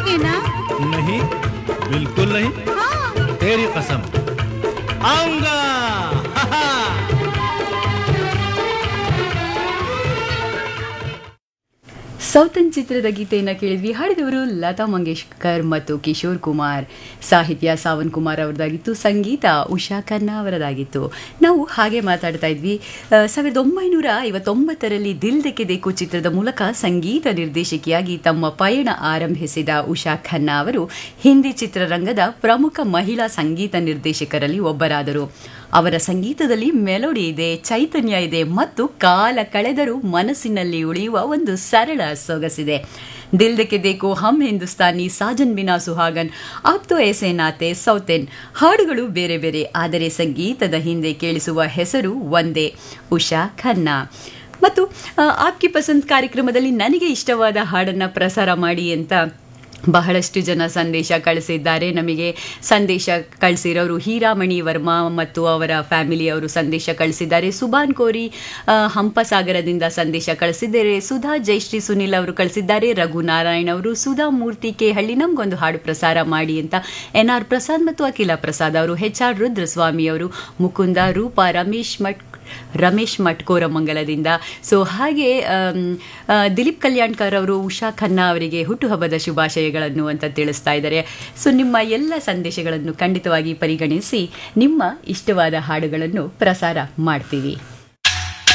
ना नहीं बिल्कुल नहीं हाँ तेरी कसम आऊंगा ಸೌತನ್ ಚಿತ್ರದ ಗೀತೆಯನ್ನು ಕೇಳಿದ್ವಿ ಹಾಡಿದವರು ಲತಾ ಮಂಗೇಶ್ಕರ್ ಮತ್ತು ಕಿಶೋರ್ ಕುಮಾರ್ ಸಾಹಿತ್ಯ ಸಾವನ್ ಕುಮಾರ್ ಅವರದಾಗಿತ್ತು ಸಂಗೀತ ಉಷಾ ಖನ್ನಾ ಅವರದಾಗಿತ್ತು ನಾವು ಹಾಗೆ ಮಾತಾಡ್ತಾ ಇದ್ವಿ ಆ, ಸಾವಿರದ ಒಂಬೈನೂರ ಐವತ್ತೊಂಬತ್ತರಲ್ಲಿ ದಿಲ್ ದೆಕೆ ದೇಕು ಚಿತ್ರದ ಮೂಲಕ ಸಂಗೀತ ನಿರ್ದೇಶಕಿಯಾಗಿ ತಮ್ಮ ಪಯಣ ಆರಂಭಿಸಿದ ಉಷಾ ಖನ್ನಾ ಅವರು ಹಿಂದಿ ಚಿತ್ರರಂಗದ ಪ್ರಮುಖ ಮಹಿಳಾ ಸಂಗೀತ ನಿರ್ದೇಶಕರಲ್ಲಿ ಒಬ್ಬರಾದರು ಅವರ ಸಂಗೀತದಲ್ಲಿ ಮೆಲೋಡಿ ಇದೆ ಚೈತನ್ಯ ಇದೆ ಮತ್ತು ಕಾಲ ಕಳೆದರೂ ಮನಸ್ಸಿನಲ್ಲಿ ಉಳಿಯುವ ಒಂದು ಸರಳ ಸೊಗಸಿದೆ ದಿಲ್ ದೆಕೆ ದೇಕೋ ಹಮ್ ಹಿಂದೂಸ್ತಾನಿ ಸಾಜನ್ ಬಿನಾ ಸುಹಾಗನ್ ಆಪ್ತೋ ಎಸೆ ನಾತೆ ಸೌತೆನ್ ಹಾಡುಗಳು ಬೇರೆ ಬೇರೆ ಆದರೆ ಸಂಗೀತದ ಹಿಂದೆ ಕೇಳಿಸುವ ಹೆಸರು ಒಂದೇ ಉಷಾ ಖನ್ನಾ ಮತ್ತು ಆ, ಆಪ್ಕಿ ಪಸಂದ್ ಕಾರ್ಯಕ್ರಮದಲ್ಲಿ ನನಗೆ ಇಷ್ಟವಾದ ಹಾಡನ್ನು ಪ್ರಸಾರ ಮಾಡಿ ಅಂತ ಬಹಳಷ್ಟು ಜನ ಸಂದೇಶ ಕಳಿಸಿದ್ದಾರೆ ನಮಗೆ ಸಂದೇಶ ಕಳಿಸಿರೋರು ಹೀರಾಮಣಿ ವರ್ಮಾ ಮತ್ತು ಅವರ ಫ್ಯಾಮಿಲಿಯವರು ಸಂದೇಶ ಕಳಿಸಿದ್ದಾರೆ ಸುಬಾನ್ ಕೋರಿ ಆ, ಹಂಪಸಾಗರದಿಂದ ಸಂದೇಶ ಕಳಿಸಿದ್ದಾರೆ ಸುಧಾ ಜಯಶ್ರೀ ಸುನಿಲ್ ಅವರು ಕಳಿಸಿದ್ದಾರೆ ರಘುನಾರಾಯಣ್ ಅವರು ಸುಧಾ ಮೂರ್ತಿ ಕೆ ಹಳ್ಳಿ ನಮಗೊಂದು ಹಾಡು ಪ್ರಸಾರ ಮಾಡಿ ಅಂತ ಎನ್ ಆರ್ ಪ್ರಸಾದ್ ಮತ್ತು ಅಖಿಲ ಪ್ರಸಾದ್ ಅವರು ಎಚ್ ಆರ್ ರುದ್ರಸ್ವಾಮಿ ಅವರು ಮುಕುಂದ ರೂಪ ರಮೇಶ್ ಮಠ್ ರಮೇಶ್ ಮಟ್ಕೋರಮಂಗಲದಿಂದ ಸೊ ಹಾಗೆ ಆಮ್, ಆ, ದಿಲೀಪ್ ಕಲ್ಯಾಣ್ಕರ್ ಅವರು ಉಷಾ ಖನ್ನಾ ಅವರಿಗೆ ಹುಟ್ಟುಹಬ್ಬದ ಶುಭಾಶಯಗಳನ್ನು ಅಂತ ತಿಳಿಸ್ತಾ ಇದ್ದಾರೆ ಸೊ ನಿಮ್ಮ ಎಲ್ಲ ಸಂದೇಶಗಳನ್ನು ಖಂಡಿತವಾಗಿ ಪರಿಗಣಿಸಿ ನಿಮ್ಮ ಇಷ್ಟವಾದ ಹಾಡುಗಳನ್ನು ಪ್ರಸಾರ ಮಾಡ್ತೀವಿ